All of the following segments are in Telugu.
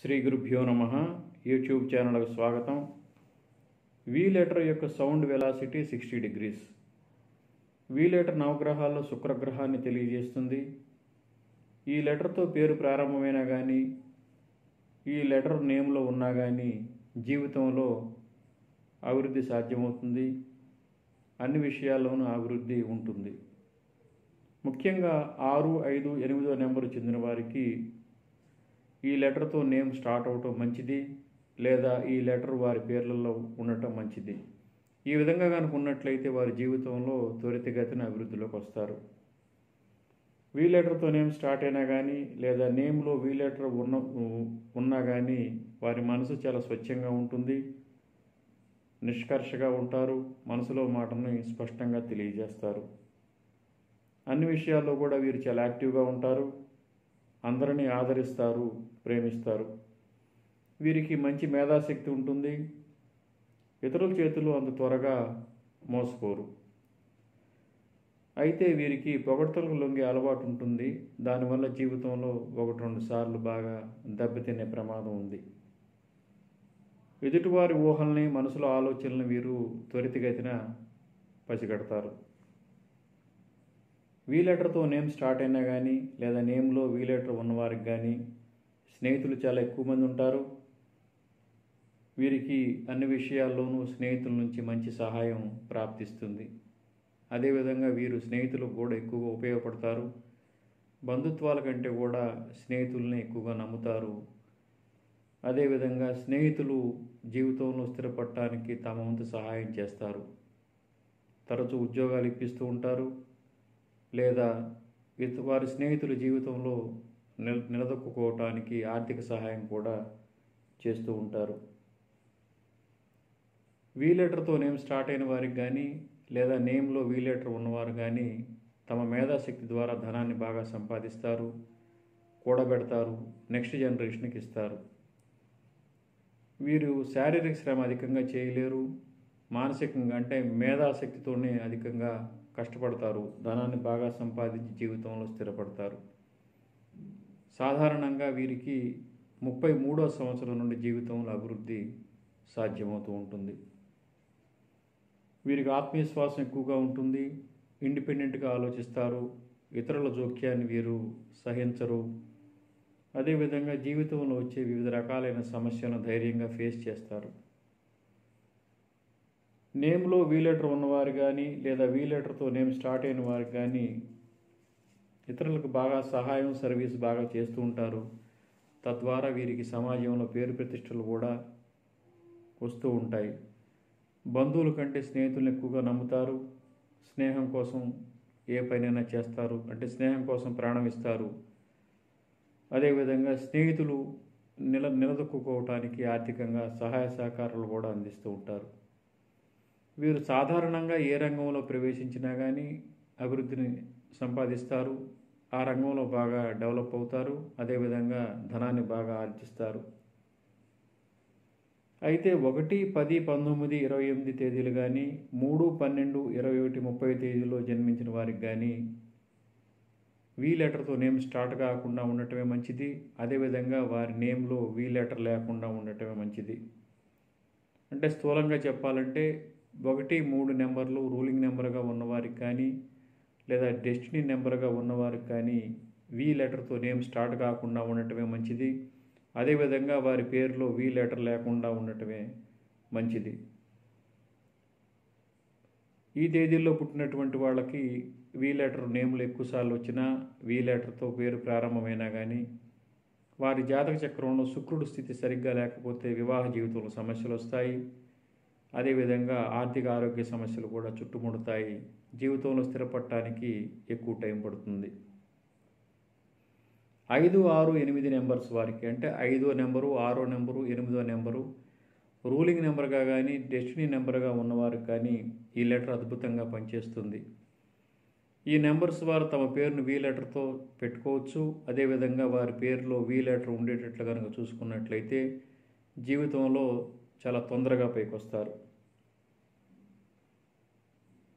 శ్రీ గురుభ్యో నమ యూట్యూబ్ ఛానల్కు స్వాగతం వీ లెటర్ యొక్క sound velocity sixty degrees V letter నవగ్రహాల్లో శుక్రగ్రహాన్ని తెలియజేస్తుంది ఈ లెటర్తో పేరు ప్రారంభమైనా కానీ ఈ లెటర్ నేమ్లో ఉన్నా కానీ జీవితంలో అభివృద్ధి సాధ్యమవుతుంది అన్ని విషయాల్లోనూ అభివృద్ధి ఉంటుంది ముఖ్యంగా ఆరు ఐదు ఎనిమిదో నెంబరు చెందిన వారికి ఈ లెటర్తో నేమ్ స్టార్ట్ అవటం మంచిది లేదా ఈ లెటర్ వారి పేర్లలో ఉండటం మంచిది ఈ విధంగా కనుక ఉన్నట్లయితే వారి జీవితంలో త్వరితగతిన అభివృద్ధిలోకి వస్తారు వీ లెటర్తో నేమ్ స్టార్ట్ అయినా కానీ లేదా నేమ్లో వీ లెటర్ ఉన్న ఉన్నా కానీ వారి మనసు చాలా స్వచ్ఛంగా ఉంటుంది నిష్కర్షగా ఉంటారు మనసులో మాటని స్పష్టంగా తెలియజేస్తారు అన్ని విషయాల్లో కూడా వీరు చాలా యాక్టివ్గా ఉంటారు అందరినీ ఆదరిస్తారు ప్రేమిస్తారు వీరికి మంచి మేధాశక్తి ఉంటుంది ఇతరుల చేతులు అంత త్వరగా మోసపోరు అయితే వీరికి పొగడ్తలకు లొంగే అలవాటు ఉంటుంది దానివల్ల జీవితంలో ఒకటి రెండు సార్లు బాగా దెబ్బతినే ప్రమాదం ఉంది ఎదుటివారి ఊహల్ని మనసులో ఆలోచనలను వీరు త్వరితగతిన పసిగడతారు వీ లెటర్తో నేమ్ స్టార్ట్ అయినా కానీ లేదా నేమ్లో వీ లెటర్ ఉన్నవారికి కానీ స్నేహితులు చాలా ఎక్కువ మంది ఉంటారు వీరికి అన్ని విషయాల్లోనూ స్నేహితుల నుంచి మంచి సహాయం ప్రాప్తిస్తుంది అదేవిధంగా వీరు స్నేహితులకు కూడా ఎక్కువగా ఉపయోగపడతారు బంధుత్వాల కంటే కూడా స్నేహితుల్ని ఎక్కువగా నమ్ముతారు అదేవిధంగా స్నేహితులు జీవితంలో స్థిరపడటానికి తమ వంతు సహాయం చేస్తారు తరచూ ఉద్యోగాలు ఇప్పిస్తూ ఉంటారు లేదా ఇత వారి స్నేహితుల జీవితంలో నిల నిలదొక్కుకోవటానికి ఆర్థిక సహాయం కూడా చేస్తూ ఉంటారు వీ లెటర్తో నేమ్ స్టార్ట్ అయిన వారికి కానీ లేదా నేమ్లో వీ లెటర్ ఉన్నవారు కానీ తమ మేధాశక్తి ద్వారా ధనాన్ని బాగా సంపాదిస్తారు కూడబెడతారు నెక్స్ట్ జనరేషన్కి ఇస్తారు వీరు శారీరక శ్రమ అధికంగా చేయలేరు మానసికంగా అంటే మేధాశక్తితోనే అధికంగా కష్టపడతారు ధనాన్ని బాగా సంపాదించి జీవితంలో స్థిరపడతారు సాధారణంగా వీరికి ముప్పై మూడో సంవత్సరం నుండి జీవితంలో అభివృద్ధి సాధ్యమవుతూ ఉంటుంది వీరికి ఆత్మవిశ్వాసం ఎక్కువగా ఉంటుంది ఇండిపెండెంట్గా ఆలోచిస్తారు ఇతరుల జోక్యాన్ని వీరు సహించరు అదేవిధంగా జీవితంలో వచ్చే వివిధ రకాలైన సమస్యలను ధైర్యంగా ఫేస్ చేస్తారు నేమ్లో వీ లెటర్ ఉన్నవారు కానీ లేదా వీ లెటర్తో నేమ్ స్టార్ట్ అయిన వారికి కానీ ఇతరులకు బాగా సహాయం సర్వీస్ బాగా చేస్తూ ఉంటారు తద్వారా వీరికి సమాజంలో పేరు ప్రతిష్టలు కూడా వస్తూ ఉంటాయి బంధువుల కంటే స్నేహితులను ఎక్కువగా నమ్ముతారు స్నేహం కోసం ఏ పనైనా చేస్తారు అంటే స్నేహం కోసం ప్రాణం ఇస్తారు అదేవిధంగా స్నేహితులు నిల నిలదొక్కుకోవటానికి ఆర్థికంగా సహాయ సహకారాలు కూడా అందిస్తూ ఉంటారు వీరు సాధారణంగా ఏ రంగంలో ప్రవేశించినా కానీ అభివృద్ధిని సంపాదిస్తారు ఆ రంగంలో బాగా డెవలప్ అవుతారు అదేవిధంగా ధనాన్ని బాగా ఆర్జిస్తారు అయితే ఒకటి పది పంతొమ్మిది ఇరవై ఎనిమిది తేదీలు కానీ మూడు పన్నెండు ఇరవై ఒకటి ముప్పై తేదీలో జన్మించిన వారికి కానీ వీ లెటర్తో నేమ్ స్టార్ట్ కాకుండా ఉండటమే మంచిది అదేవిధంగా వారి నేమ్లో వీ లెటర్ లేకుండా ఉండటమే మంచిది అంటే స్థూలంగా చెప్పాలంటే ఒకటి మూడు నెంబర్లు రూలింగ్ నెంబర్గా ఉన్నవారికి కానీ లేదా డెస్టినీ నెంబర్గా ఉన్నవారికి కానీ వీ లెటర్తో నేమ్ స్టార్ట్ కాకుండా ఉండటమే మంచిది అదేవిధంగా వారి పేరులో వీ లెటర్ లేకుండా ఉండటమే మంచిది ఈ తేదీల్లో పుట్టినటువంటి వాళ్ళకి వీ లెటర్ నేములు ఎక్కువసార్లు వచ్చినా వీ లెటర్తో పేరు ప్రారంభమైనా కానీ వారి జాతక చక్రంలో శుక్రుడు స్థితి సరిగ్గా లేకపోతే వివాహ జీవితంలో సమస్యలు వస్తాయి అదేవిధంగా ఆర్థిక ఆరోగ్య సమస్యలు కూడా చుట్టుముడతాయి జీవితంలో స్థిరపడటానికి ఎక్కువ టైం పడుతుంది ఐదు ఆరు ఎనిమిది నెంబర్స్ వారికి అంటే ఐదో నెంబరు ఆరో నెంబరు ఎనిమిదో నెంబరు రూలింగ్ నెంబర్గా కానీ డెస్టినీ నెంబర్గా ఉన్నవారికి కానీ ఈ లెటర్ అద్భుతంగా పనిచేస్తుంది ఈ నెంబర్స్ వారు తమ పేరును వీ లెటర్తో పెట్టుకోవచ్చు అదేవిధంగా వారి పేరులో వీ లెటర్ ఉండేటట్లు కనుక చూసుకున్నట్లయితే జీవితంలో చాలా తొందరగా పైకొస్తారు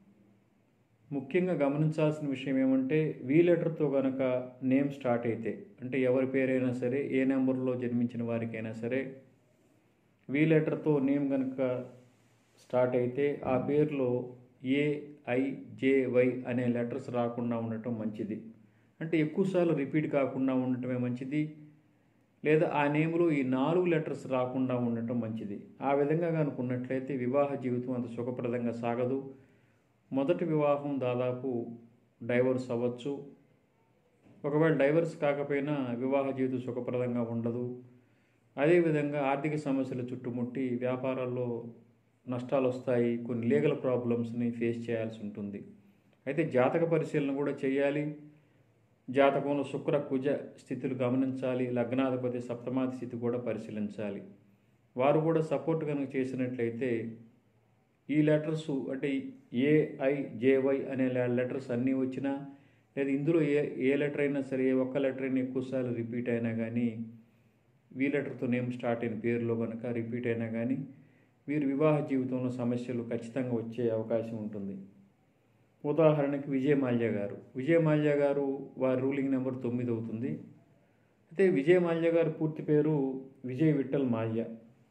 ముఖ్యంగా గమనించాల్సిన విషయం ఏమంటే వీ లెటర్తో కనుక నేమ్ స్టార్ట్ అయితే అంటే ఎవరి పేరైనా సరే ఏ నెంబర్లో జన్మించిన వారికైనా సరే వి లెటర్తో నేమ్ కనుక స్టార్ట్ అయితే ఆ పేరులో ఏ ఐ జే వై అనే లెటర్స్ రాకుండా ఉండటం మంచిది అంటే ఎక్కువసార్లు రిపీట్ కాకుండా ఉండటమే మంచిది లేదా ఆ నేములో ఈ నాలుగు లెటర్స్ రాకుండా ఉండటం మంచిది ఆ విధంగా కనుక ఉన్నట్లయితే వివాహ జీవితం అంత సుఖప్రదంగా సాగదు మొదటి వివాహం దాదాపు డైవర్స్ అవ్వచ్చు ఒకవేళ డైవర్స్ కాకపోయినా వివాహ జీవితం సుఖప్రదంగా ఉండదు అదేవిధంగా ఆర్థిక సమస్యలు చుట్టుముట్టి వ్యాపారాల్లో నష్టాలు వస్తాయి కొన్ని లీగల్ ప్రాబ్లమ్స్ని ఫేస్ చేయాల్సి ఉంటుంది అయితే జాతక పరిశీలన కూడా చేయాలి జాతకంలో శుక్ర కుజ స్థితులు గమనించాలి లగ్నాధిపతి సప్తమాది స్థితి కూడా పరిశీలించాలి వారు కూడా సపోర్ట్ కనుక చేసినట్లయితే ఈ లెటర్స్ అంటే ఏఐ జేవై అనే లెటర్స్ అన్నీ వచ్చినా లేదా ఇందులో ఏ ఏ లెటర్ అయినా సరే ఏ ఒక్క లెటర్ అయినా ఎక్కువసార్లు రిపీట్ అయినా కానీ వీ లెటర్తో నేమ్ స్టార్ట్ అయిన పేరులో కనుక రిపీట్ అయినా కానీ వీరు వివాహ జీవితంలో సమస్యలు ఖచ్చితంగా వచ్చే అవకాశం ఉంటుంది ఉదాహరణకి విజయ్ మాల్యా గారు విజయ్ మాల్యా గారు వారి రూలింగ్ నెంబర్ తొమ్మిది అవుతుంది అయితే విజయ్ మాల్యా గారు పూర్తి పేరు విజయ్ విఠల్ మాల్యా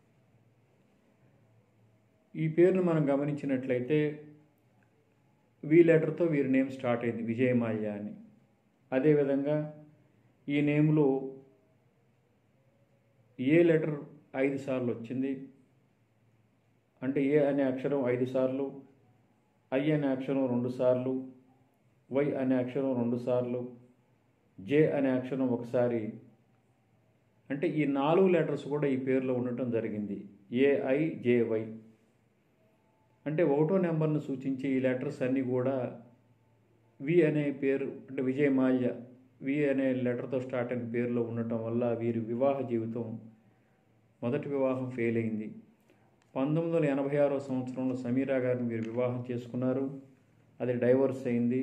ఈ పేరును మనం గమనించినట్లయితే వి లెటర్తో వీరి నేమ్ స్టార్ట్ అయింది విజయ్ మాల్యా అని అదేవిధంగా ఈ నేమ్లో ఏ లెటర్ ఐదు సార్లు వచ్చింది అంటే ఏ అనే అక్షరం ఐదు సార్లు ఐ అనే అక్షరం రెండు సార్లు వై అనే అక్షరం రెండు సార్లు జే అనే అక్షరం ఒకసారి అంటే ఈ నాలుగు లెటర్స్ కూడా ఈ పేరులో ఉండటం జరిగింది ఏఐ జేవై అంటే ఒకటో నెంబర్ను సూచించే ఈ లెటర్స్ అన్నీ కూడా వి అనే పేరు అంటే విజయ్ మాల్య వి అనే లెటర్తో స్టార్ట్ అయిన పేరులో ఉండటం వల్ల వీరి వివాహ జీవితం మొదటి వివాహం ఫెయిల్ అయింది పంతొమ్మిది వందల ఎనభై ఆరో సంవత్సరంలో సమీరా గారిని వీరు వివాహం చేసుకున్నారు అది డైవర్స్ అయింది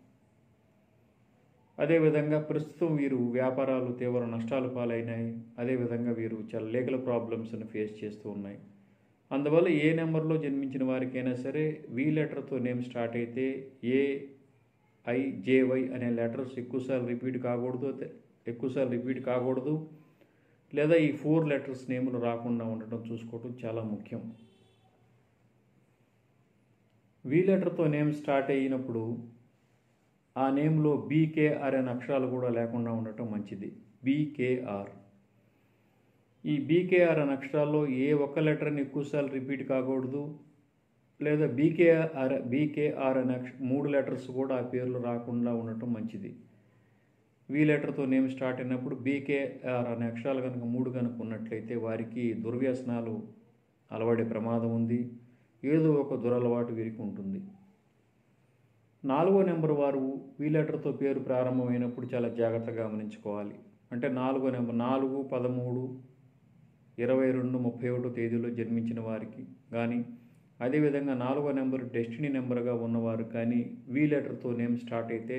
అదేవిధంగా ప్రస్తుతం వీరు వ్యాపారాలు తీవ్ర నష్టాలు పాలైనాయి అదేవిధంగా వీరు చాలా లీగల్ ప్రాబ్లమ్స్ని ఫేస్ చేస్తూ ఉన్నాయి అందువల్ల ఏ నెంబర్లో జన్మించిన వారికైనా సరే వి లెటర్తో నేమ్ స్టార్ట్ అయితే ఏ ఐ జేవై అనే లెటర్స్ ఎక్కువసార్లు రిపీట్ కాకూడదు ఎక్కువసార్లు రిపీట్ కాకూడదు లేదా ఈ ఫోర్ లెటర్స్ నేములు రాకుండా ఉండటం చూసుకోవటం చాలా ముఖ్యం వి లెటర్తో నేమ్ స్టార్ట్ అయినప్పుడు ఆ నేమ్లో బీకేఆర్ అనే అక్షరాలు కూడా లేకుండా ఉండటం మంచిది బీకేఆర్ ఈ బీకేఆర్ అనే అక్షరాల్లో ఏ ఒక్క లెటర్ని ఎక్కువసార్లు రిపీట్ కాకూడదు లేదా బీకేఆర్ బీకేఆర్ అనే అక్ష మూడు లెటర్స్ కూడా ఆ పేర్లు రాకుండా ఉండటం మంచిది వి లెటర్తో నేమ్ స్టార్ట్ అయినప్పుడు బీకేఆర్ అనే అక్షరాలు కనుక మూడు కనుక ఉన్నట్లయితే వారికి దుర్వ్యసనాలు అలవాడే ప్రమాదం ఉంది ఏదో ఒక దురలవాటు వీరికి ఉంటుంది నాలుగో నెంబర్ వారు వి లెటర్తో పేరు ప్రారంభమైనప్పుడు చాలా జాగ్రత్తగా గమనించుకోవాలి అంటే నాలుగో నెంబర్ నాలుగు పదమూడు ఇరవై రెండు ముప్పై ఒకటో తేదీలో జన్మించిన వారికి కానీ అదేవిధంగా నాలుగో నెంబర్ డెస్టినీ నెంబర్గా ఉన్నవారు కానీ వి లెటర్తో నేమ్ స్టార్ట్ అయితే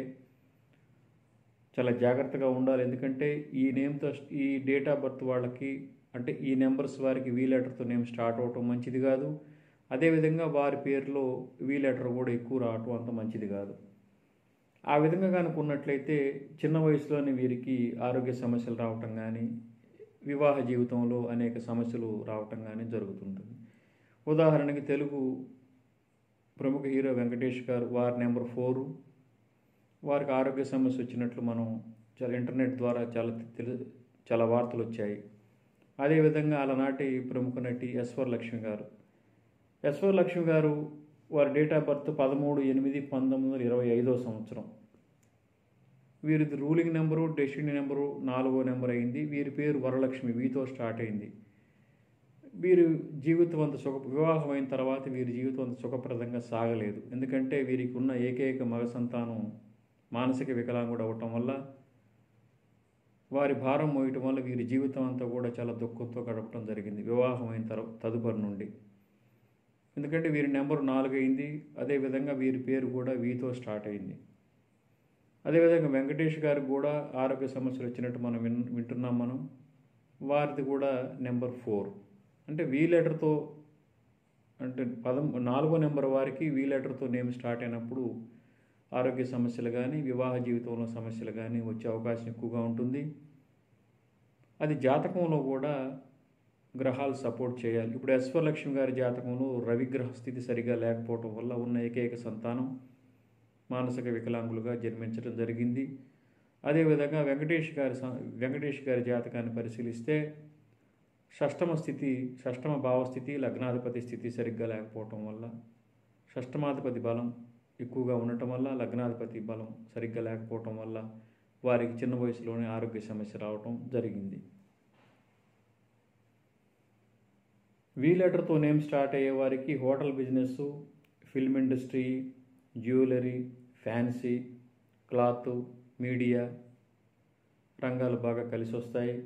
చాలా జాగ్రత్తగా ఉండాలి ఎందుకంటే ఈ నేమ్తో ఈ డేట్ ఆఫ్ బర్త్ వాళ్ళకి అంటే ఈ నెంబర్స్ వారికి వి లెటర్తో నేమ్ స్టార్ట్ అవటం మంచిది కాదు అదేవిధంగా వారి పేరులో వి లెటర్ కూడా ఎక్కువ రావటం అంత మంచిది కాదు ఆ విధంగా కనుక ఉన్నట్లయితే చిన్న వయసులోనే వీరికి ఆరోగ్య సమస్యలు రావటం కానీ వివాహ జీవితంలో అనేక సమస్యలు రావటం కానీ జరుగుతుంటుంది ఉదాహరణకి తెలుగు ప్రముఖ హీరో వెంకటేష్ గారు వారి నెంబర్ ఫోరు వారికి ఆరోగ్య సమస్య వచ్చినట్లు మనం చాలా ఇంటర్నెట్ ద్వారా చాలా తెలు చాలా వార్తలు వచ్చాయి అదేవిధంగా అలనాటి ప్రముఖ నటి ఎస్వర్ లక్ష్మి గారు ఎస్వర్ లక్ష్మి గారు వారి డేట్ ఆఫ్ బర్త్ పదమూడు ఎనిమిది పంతొమ్మిది వందల ఇరవై ఐదో సంవత్సరం వీరిది రూలింగ్ నెంబరు డెస్టినీ నెంబరు నాలుగో నెంబర్ అయింది వీరి పేరు వరలక్ష్మి వీతో స్టార్ట్ అయింది వీరి జీవితం అంత సుఖ వివాహం అయిన తర్వాత వీరి జీవితం అంత సుఖప్రదంగా సాగలేదు ఎందుకంటే వీరికి ఉన్న ఏకైక మగ సంతానం మానసిక వికలాంగుడు అవటం వల్ల వారి భారం మోయటం వల్ల వీరి జీవితం అంతా కూడా చాలా దుఃఖంతో గడపడం జరిగింది వివాహం అయిన తర్వాత తదుపరి నుండి ఎందుకంటే వీరి నెంబర్ నాలుగు అయింది అదేవిధంగా వీరి పేరు కూడా వీతో స్టార్ట్ అయింది అదేవిధంగా వెంకటేష్ గారికి కూడా ఆరోగ్య సమస్యలు వచ్చినట్టు మనం విన్ వింటున్నాం మనం వారిది కూడా నెంబర్ ఫోర్ అంటే వీ లెటర్తో అంటే పదం నాలుగో నెంబర్ వారికి వీ లెటర్తో నేమ్ స్టార్ట్ అయినప్పుడు ఆరోగ్య సమస్యలు కానీ వివాహ జీవితంలో సమస్యలు కానీ వచ్చే అవకాశం ఎక్కువగా ఉంటుంది అది జాతకంలో కూడా గ్రహాలు సపోర్ట్ చేయాలి ఇప్పుడు యశ్వరలక్ష్మి గారి జాతకంలో రవిగ్రహ స్థితి సరిగా లేకపోవటం వల్ల ఉన్న ఏకైక సంతానం మానసిక వికలాంగులుగా జన్మించడం జరిగింది అదేవిధంగా వెంకటేష్ గారి స- వెంకటేష్ గారి జాతకాన్ని పరిశీలిస్తే షష్టమ స్థితి షష్టమ భావస్థితి లగ్నాధిపతి స్థితి సరిగ్గా లేకపోవటం వల్ల షష్టమాధిపతి బలం ఎక్కువగా ఉండటం వల్ల లగ్నాధిపతి బలం సరిగ్గా లేకపోవటం వల్ల వారికి చిన్న వయసులోనే ఆరోగ్య సమస్య రావటం జరిగింది వీ లెటర్తో నేమ్ స్టార్ట్ అయ్యే వారికి hotel business film industry jewellery fancy cloth media రంగాలు బాగా కలిసి వస్తాయి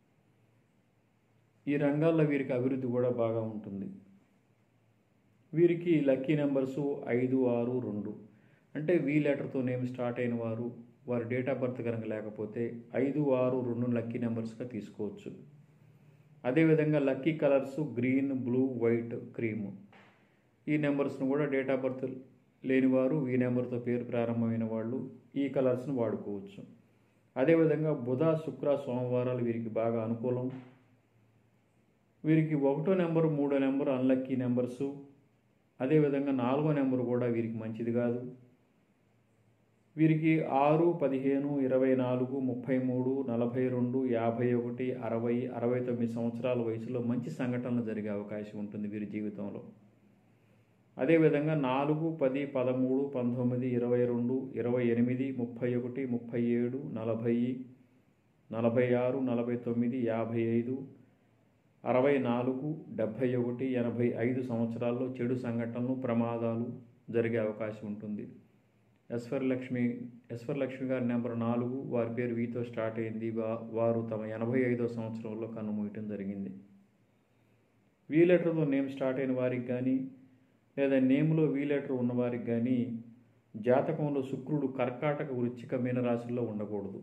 ఈ రంగాల్లో వీరికి అభివృద్ధి కూడా బాగా ఉంటుంది వీరికి లక్కీ నెంబర్స్ ఐదు ఆరు రెండు అంటే వీ లెటర్తో నేమ్ స్టార్ట్ అయిన వారు వారి డేట్ ఆఫ్ బర్త్ కనుక లేకపోతే ఐదు ఆరు రెండు లక్కీ నెంబర్స్గా తీసుకోవచ్చు అదేవిధంగా lucky colours green blue white cream ఈ నెంబర్స్ను కూడా డేట్ ఆఫ్ బర్త్ లేనివారు ఈ నెంబర్తో పేరు ప్రారంభమైన వాళ్ళు ఈ కలర్స్ను వాడుకోవచ్చు అదేవిధంగా బుధ శుక్ర సోమవారాలు వీరికి బాగా అనుకూలం వీరికి ఒకటో నెంబరు మూడో నెంబరు అన్లక్కీ నెంబర్సు అదేవిధంగా నాలుగో నెంబరు కూడా వీరికి మంచిది కాదు వీరికి ఆరు పదిహేను ఇరవై నాలుగు ముప్పై మూడు నలభై రెండు యాభై ఒకటి అరవై అరవై తొమ్మిది సంవత్సరాల వయసులో మంచి సంఘటనలు జరిగే అవకాశం ఉంటుంది వీరి జీవితంలో అదేవిధంగా నాలుగు పది పదమూడు పంతొమ్మిది ఇరవై రెండు ఇరవై ఎనిమిది ముప్పై ఒకటి ముప్పై ఏడు నలభై నలభై ఆరు నలభై తొమ్మిది యాభై ఐదు అరవై నాలుగు డెబ్భై ఒకటి ఎనభై ఐదు సంవత్సరాల్లో చెడు సంఘటనలు ప్రమాదాలు జరిగే అవకాశం ఉంటుంది యశ్వరలక్ష్మి యశ్వరలక్ష్మి గారి నెంబర్ నాలుగు వారి పేరు వీతో స్టార్ట్ అయింది వా- వారు తమ ఎనభై ఐదో సంవత్సరంలో కన్నుమూయటం జరిగింది వీ లెటర్తో నేమ్ స్టార్ట్ అయిన వారికి కానీ లేదా నేమ్లో వీ లెటర్ ఉన్న వారికి కానీ జాతకంలో శుక్రుడు కర్కాటక వృచ్చిక మీనరాశుల్లో ఉండకూడదు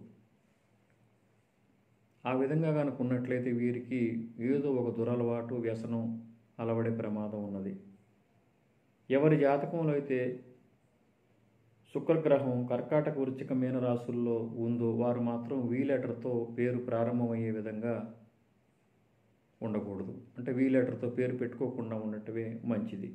ఆ విధంగా కనుక ఉన్నట్లయితే వీరికి ఏదో ఒక దురలవాటు వ్యసనం అలవడే ప్రమాదం ఉన్నది ఎవరి జాతకంలో అయితే శుక్రగ్రహం కర్కాటక వృచ్చిక మీనరాశుల్లో ఉందో వారు మాత్రం వీ లెటర్తో పేరు ప్రారంభమయ్యే విధంగా ఉండకూడదు అంటే వీ లెటర్తో పేరు పెట్టుకోకుండా ఉండటమే మంచిది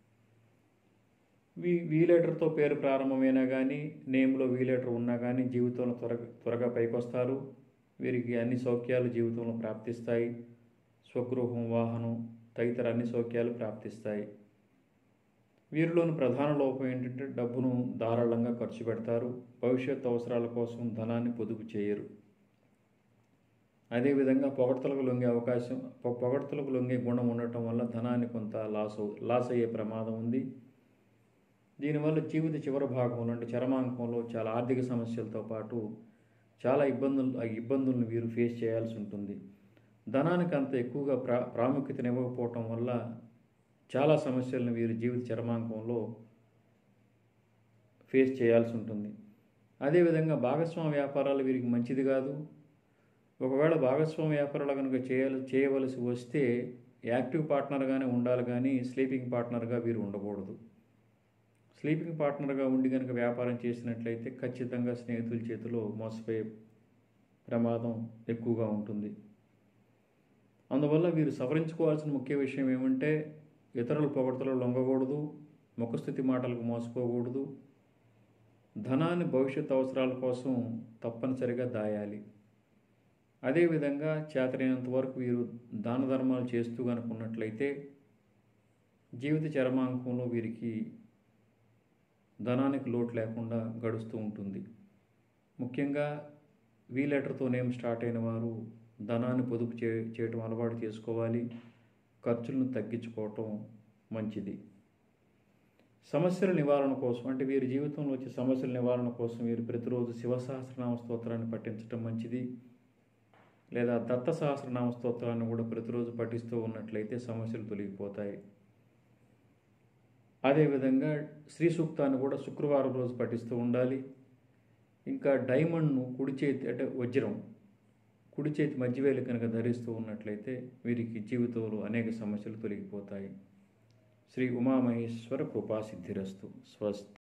వీ వీ లెటర్తో పేరు ప్రారంభమైనా కానీ నేమ్లో వీ లెటర్ ఉన్నా కానీ జీవితంలో త్వరగా త్వరగా పైకొస్తారు వీరికి అన్ని సౌఖ్యాలు జీవితంలో ప్రాప్తిస్తాయి స్వగృహం వాహనం తదితర అన్ని సౌఖ్యాలు ప్రాప్తిస్తాయి వీరిలోని ప్రధాన లోపం ఏంటంటే డబ్బును ధారాళంగా ఖర్చు పెడతారు భవిష్యత్ అవసరాల కోసం ధనాన్ని పొదుపు చేయరు అదేవిధంగా పొగడ్తలకు లొంగే అవకాశం పొ- పొగడ్తలకు లొంగే గుణం ఉండటం వల్ల ధనాన్ని కొంత లాస్ అవు- లాస్ అయ్యే ప్రమాదం ఉంది దీనివల్ల జీవిత చివరి భాగంలో అంటే చరమాంకంలో చాలా ఆర్థిక సమస్యలతో పాటు చాలా ఇబ్బందులు ఆ ఇబ్బందులను వీరు ఫేస్ చేయాల్సి ఉంటుంది ధనానికి అంత ఎక్కువగా ప్రా ప్రాముఖ్యతనివ్వకపోవటం వల్ల చాలా సమస్యలను వీరు జీవిత చరమాంకంలో ఫేస్ చేయాల్సి ఉంటుంది అదేవిధంగా భాగస్వామ్య వ్యాపారాలు వీరికి మంచిది కాదు ఒకవేళ భాగస్వామ్య వ్యాపారాలు కనుక చేయాలి చేయవలసి వస్తే యాక్టివ్ పార్ట్నర్గానే ఉండాలి కానీ స్లీపింగ్ పార్ట్నర్గా వీరు ఉండకూడదు స్లీపింగ్ పార్ట్నర్గా ఉండి కనుక వ్యాపారం చేసినట్లయితే ఖచ్చితంగా స్నేహితుల చేతిలో మోసపోయే ప్రమాదం ఎక్కువగా ఉంటుంది అందువల్ల వీరు సవరించుకోవాల్సిన ముఖ్య విషయం ఏమంటే ఇతరుల పొగడ్తలో లొంగకూడదు ముఖస్థితి మాటలకు మోసపోకూడదు ధనాన్ని భవిష్యత్ అవసరాల కోసం తప్పనిసరిగా దాయాలి అదేవిధంగా చేతనైనంత వరకు వీరు దాన ధర్మాలు చేస్తూ కనుక ఉన్నట్లయితే జీవిత చరమాంకంలో వీరికి ధనానికి లోటు లేకుండా గడుస్తూ ఉంటుంది ముఖ్యంగా వీ లెటర్తో నేమ్ స్టార్ట్ అయిన వారు ధనాన్ని పొదుపు చే చేయటం అలవాటు చేసుకోవాలి ఖర్చులను తగ్గించుకోవటం మంచిది సమస్యల నివారణ కోసం అంటే వీరి జీవితంలో వచ్చే సమస్యల నివారణ కోసం వీరు ప్రతిరోజు శివ సహస్రనామ స్తోత్రాన్ని పఠించడం మంచిది లేదా దత్త సహస్రనామ స్తోత్రాన్ని కూడా ప్రతిరోజు పఠిస్తూ ఉన్నట్లయితే సమస్యలు తొలగిపోతాయి అదేవిధంగా శ్రీ సూక్తాన్ని కూడా శుక్రవారం రోజు పఠిస్తూ ఉండాలి ఇంకా డైమండ్ను కుడి చేతి అంటే వజ్రం కుడి చేతి మధ్యవేలు కనుక ధరిస్తూ ఉన్నట్లయితే వీరికి జీవితంలో అనేక సమస్యలు తొలగిపోతాయి శ్రీ ఉమామహేశ్వర కృపాసిద్ధిరస్తు స్వస్తి